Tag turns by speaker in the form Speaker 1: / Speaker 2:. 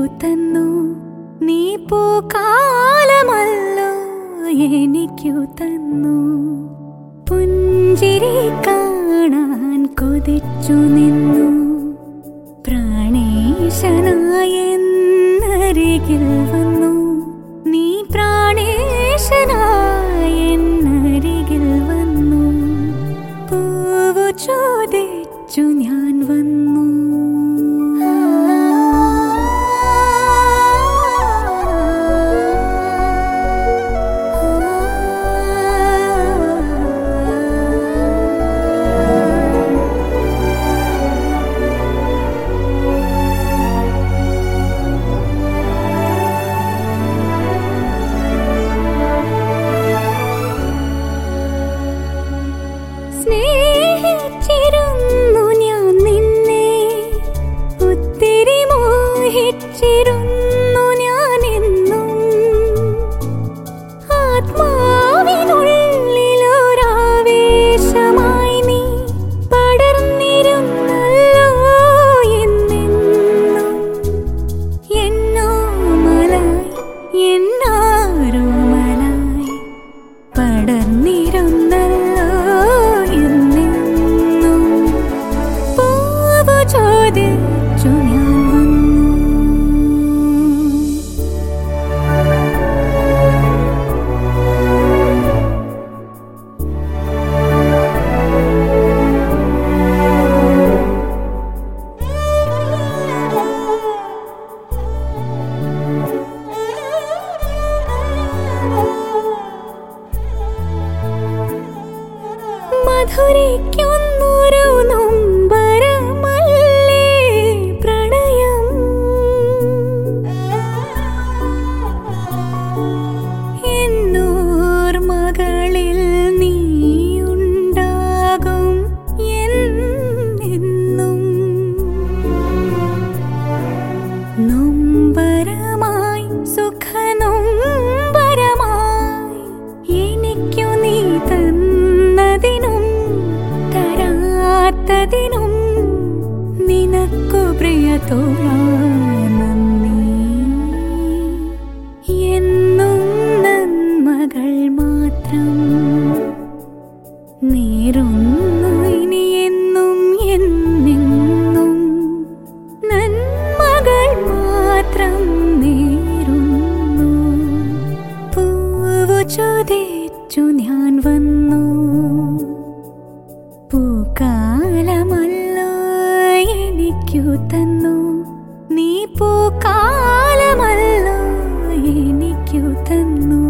Speaker 1: തന്നു നീ പൂക്കാലമല്ലോ എനിക്കു തന്നു പുഞ്ചിരി കാണാൻ കൊതിച്ചു നിന്നു പ്രാണേശനായെന്നരികിൽ വന്നു നീ പ്രാണേശനായെന്നരികിൽ വന്നു പൂവു ചോദിച്ചു ഞാൻ വന്നു സ്നേഹിച്ചിരുന്നു ഞാൻ നിന്നെ ഒത്തിരി മോഹിച്ചിരുന്നു ഞാൻ എന്നും ആത്മാവിനുള്ളിലൊരാവേശമായി നീ പടർന്നിരുന്നല്ലോ എന്നെന്നും എന്നോമലായി എന്നാരോമലായി പടർന്നിരുന്നല്ലോ എന്നെന്നും പൂവു ചോദിച്ചു ഞാൻ വന്നു മധുരിക്കുന്നൊരു നൊമ്പരമല്ലേ പ്രണയം എന്നോർമകളിൽ നീയുണ്ടാകും എന്നെന്നും നൊമ്പരമായി സുഖനൊമ്പരമായി എനിക്കു നീ തന്നതിനും തരാത്തതിനും നിനക്കു പ്രിയത്തോളാ നന്ദി എന്നും നന്മകൾ മാത്രം നേരുന്നു ഇനി എന്നും എന്നെന്നും നന്മകൾ മാത്രം നേരുന്നു പൂവു ചോദിച്ചു ഞാൻ വന്നു പൂക്കാലമല്ലോ എനിക്കു തന്നു നീ പൂക്കാലമല്ലോ എനിക്കു തന്നു